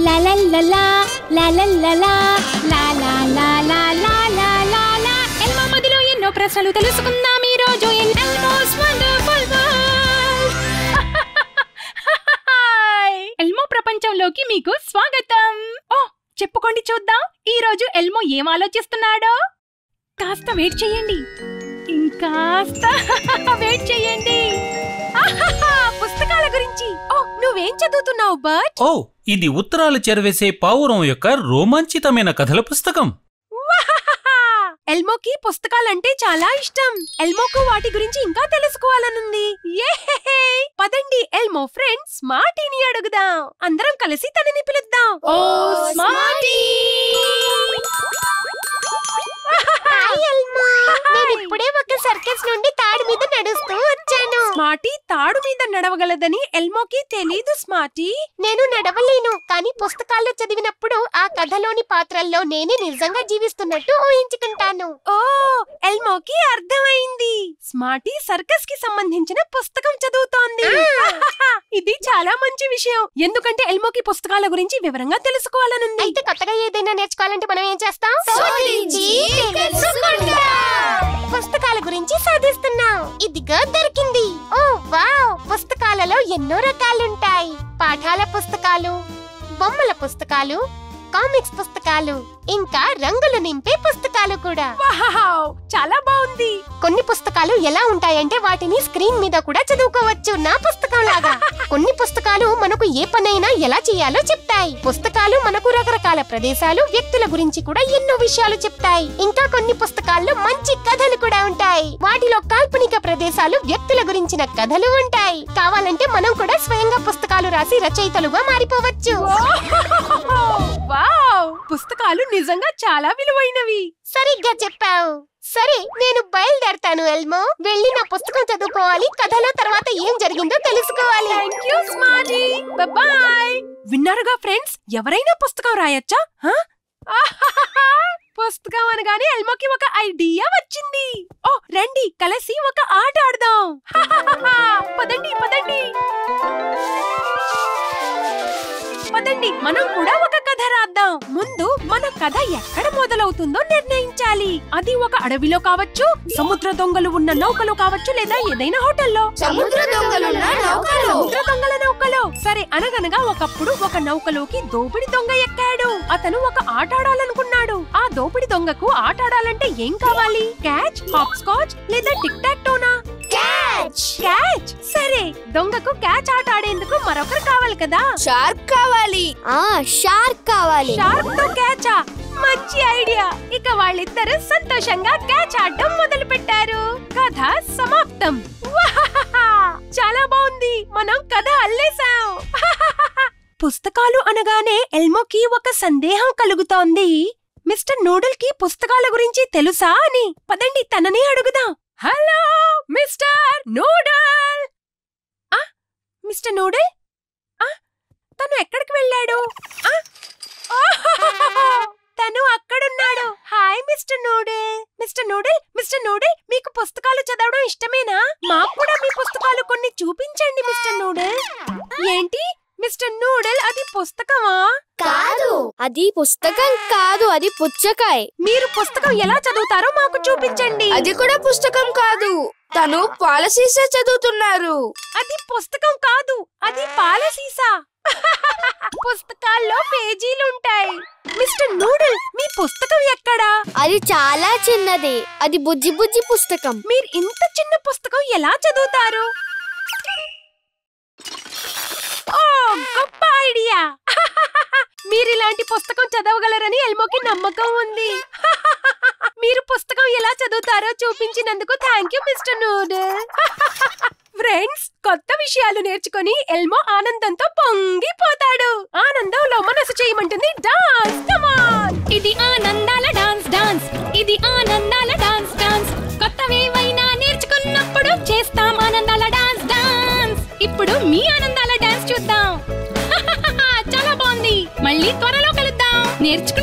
లా లా లా లా లా లా లా లా లా లా లా లా లా లా లా లా Elmo మదిలో ఎన్నో ప్రశ్నలు తెలుసుకుందాం ఈ రోజు in Elmo's wonderful world Elmo ప్రపంచంలోకి మీకు స్వాగతం ఓ చెప్పుకోండి చూద్దాం ఈ రోజు ఎల్మో ఏం ఆలోచిస్తున్నాడో కాస్త వెయిట్ చేయండి ఇంకాస్త వెయిట్ చేయండి ఆహాహా, పుస్తకాల గురించి ఓ నువ్వేం చదువుతున్నావు బర్ట్ ఓ ఇది ఉత్తరాలు చెరవేసే పావురం యొక్క రోమాంచితమైన కథల పుస్తకం వాహాహాహా! ఎల్మోకి పుస్తకాలంటే చాలా ఇష్టం ఎల్మోకు వాటి గురించి ఇంకా తెలుసుకోవాలనుంది ఏహేహే! పదండి ఎల్మో ఫ్రెండ్స్ స్మార్టీని అడుగుదాం అందరం కలిసి తనని పిలుద్దాం ఓ స్మార్టీ హాయ్ అల్మా నేను ఇప్పుడే ఒక సర్కస్ నుండి తాడు మీద నడుస్తూ వచ్చాను స్మార్టీ తాడు మీద నడవగలదని ఎల్మోకి తెలీదు స్మార్టీ నేను నడవలేను కానీ పుస్తకాల్లో చదివినప్పుడు ఆ కథలోని పాత్రల్లో నేనే నిజంగా జీవిస్తున్నట్టు ఊహించుకుంటాను ఓ ఎల్మోకి అర్థమైంది స్మార్టీ సర్కస్ కి సంబంధించిన పుస్తకం చదువుతోంది ఇది చాలా మంచి విషయం ఎందుకంటే ఎల్మోకి పుస్తకాల గురించి వివరంగా తెలుసుకోవాలనుంది అయితే కొత్తగా ఏదైనా నేర్చుకోవాలంటే మనం ఏం చేస్తాం శోధించి తెలుసుకుంటాం. పుస్తకాల గురించి సాధిస్తున్నాం ఇదిగో దొరికింది ఓ వావ్ పుస్తకాలలో ఎన్నో రకాలుంటాయి పాఠాల పుస్తకాలు బొమ్మల పుస్తకాలు కామిక్స్ పుస్తకాలు ఇంకా రంగులు నింపే పుస్తకాలు కూడా వావ్ చాలా బాగుంది కొన్ని పుస్తకాలు ఎలా ఉంటాయంటే వాటిని స్క్రీన్ మీద కూడా చదువుకోవచ్చు నా పుస్తకం లాగా కొన్ని పుస్తకాలు మనకు ఏ పనైనా ఎలా చేయాలో చెప్తాయి పుస్తకాలు మనకు రకరకాల ప్రదేశాలు వ్యక్తుల గురించి కూడా ఎన్నో విషయాలు చెప్తాయి ఇంకా కొన్ని పుస్తకాల్లో మంచి కథలు కూడా ఉంటాయి వాటిలో కాల్పనిక ప్రదేశాలు వ్యక్తుల గురించిన కథలు ఉంటాయి కావాలంటే మనం కూడా స్వయంగా పుస్తకాలు రాసి రచయితలుగా మారిపోవచ్చు వావ్ పుస్తకాలు నిజంగా చాలా విలువైనవి సరిగ్గా చెప్పావు సరే నేను బయలుదేరతాను ఎల్మో వెళ్ళి నా పుస్తకం చదువుకోవాలి కథలో తర్వాత ఏం జరిగిందో తెలుసుకోవాలి థ్యాంక్ యూ స్మార్టీ బాయ్ విన్నారుగా ఫ్రెండ్స్ ఎవరైనా పుస్తకం రాయొచ్చా హ? ఆహాహాహా! పుస్తకం అనగానే ఎల్మోకి ఒక ఐడియా వచ్చింది ఓ రండి కలిసి ఒక ఆట ఆడదాం హాహాహాహా! పదండి పదండి పదండి మనం కూడా ఒక కథ రాద్దాం ముందు మన కథ ఎక్కడ మొదలవుతుందో నిర్ణయించాలి అది ఒక అడవిలో కావచ్చు సముద్ర దొంగలు ఉన్న నౌకలో కావచ్చు లేదా ఏదైనా హోటల్లో సముద్ర దొంగలున్న నౌకలో. సముద్ర దొంగల నౌకలో సరే అనగనగా ఒకప్పుడు ఒక నౌకలోకి దోపిడి దొంగ ఎక్కాడు అతను ఒక ఆట ఆడాలనుకున్నాడు ఆ దోపిడి దొంగకు ఆట ఆడాలంటే ఏం కావాలి క్యాచ్ హాప్ స్కాచ్ లేదా టిక్ టాక్ టోనా క్యాచ్ క్యాచ్ సరే దొంగకు క్యాచ్ ఆట ఆడేందుకు మరొకరు కావాలి కదా షార్క్ కావాలి ఆ షార్క్ కావాలి షార్క్ తో క్యాచా మంచి ఐడియా ఇక వాళ్ళిద్దరూ సంతోషంగా క్యాచ్ ఆడడం మొదలు పెట్టారు కథ సమాప్తం వాహాహాహా! చాలా బాగుంది మనం కథ అల్లేసాం హాహాహాహా! పుస్తకాలు అనగానే ఎల్మోకి ఒక సందేహం కలుగుతోంది మిస్టర్ నూడల్ కి పుస్తకాల గురించి తెలుసా అని పదండి తననే అడుగుదాం హలో మిస్టర్ నూడల్ ఆ మిస్టర్ నూడల్ ఆ తను ఎక్కడికి వెళ్ళాడు ఆ ఓహోహోహో! తను అక్కడున్నాడు hi mister noodle mister noodle mister noodle మీకు పుస్తకాలు చదవడం ఇష్టమేనా మాకు కూడా మీ పుస్తకాలు కొన్ని చూపించండి మిస్టర్ నూడిల్ ఏంటి మిస్టర్ నూడిల్ అది పుస్తకమా కాదు అది పుస్తకం కాదు అది పుచ్చకాయ్ మీరు పుస్తకం ఎలా చదువుతారో మాకు చూపించండి అది కూడా పుస్తకం కాదు తను పాలసీసే చదువుతున్నారు అది పుస్తకం కాదు అది పాల సీసా పుస్తకాల్లో పేజీలుంటాయి మిస్టర్ నూడిల్ మీ పుస్తకం ఎక్కడా అది చాలా చిన్నది అది బుజ్జి బుజ్జి పుస్తకం మీరు ఇంత చిన్న పుస్తకం ఎలా చదువుతారు ఓ గొప్ప ఐడియా మీరు ఇలాంటి పుస్తకం చదవగలరని ఎల్మోకి నమ్మకం ఉంది మీరు పుస్తకం ఎలా చదువుతారో చూపించినందుకు thank you mister noodle friends కొత్త విషయాలు నేర్చుకొని ఎల్మో ఆనందంతో పొంగిపోతాడు ఆనందంలో మనసు చేయమంటుంది డాన్స్ కమాన్ ఇది ఆనందాల డాన్స్ డాన్స్ ఇది ఆనందాల డాన్స్ డాన్స్ కొత్తవేవైనా నేర్చుకున్నప్పుడు చేస్తాం ఆనందాల డాన్స్ డాన్స్ ఇప్పుడు మీ ఆనందాల డాన్స్ చూద్దాం చాలా బాగుంది మళ్ళీ త్వరలో కలుద్దాం నేర్చుకు